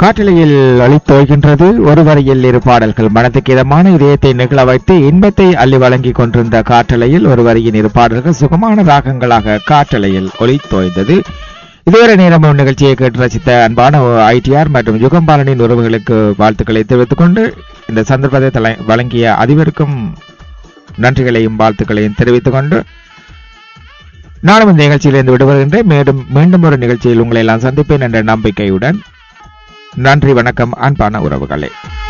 காற்றலையில் ஒளித்தோய்கின்றது ஒரு வரியில் இரு பாடல்கள் மனதுக்கு இதமான இதயத்தை நிகழ வைத்து இன்பத்தை அள்ளி வழங்கிக் கொண்டிருந்த காற்றலையில் ஒரு வரியின் இரு பாடல்கள் சுகமான ராகங்களாக காற்றலையில் ஒளித்தோய்ந்தது இதுவரை நேரம் நிகழ்ச்சியை கேட்டு ரசித்த அன்பான ஐடிஆர் மற்றும் யுகம்பாலனின் உறவுகளுக்கு வாழ்த்துக்களை தெரிவித்துக் கொண்டு இந்த சந்தர்ப்பத்தை தலை- வழங்கிய அதிபருக்கும் நன்றிகளையும் வாழ்த்துக்களையும் தெரிவித்துக் கொண்டு நானும் இந்த நிகழ்ச்சியிலிருந்து விடுபடுகின்றேன் மேலும் மீண்டும் ஒரு நிகழ்ச்சியில் உங்களை எல்லாம் சந்திப்பேன் என்ற நம்பிக்கையுடன் நன்றி வணக்கம் அன்பான உறவுகளே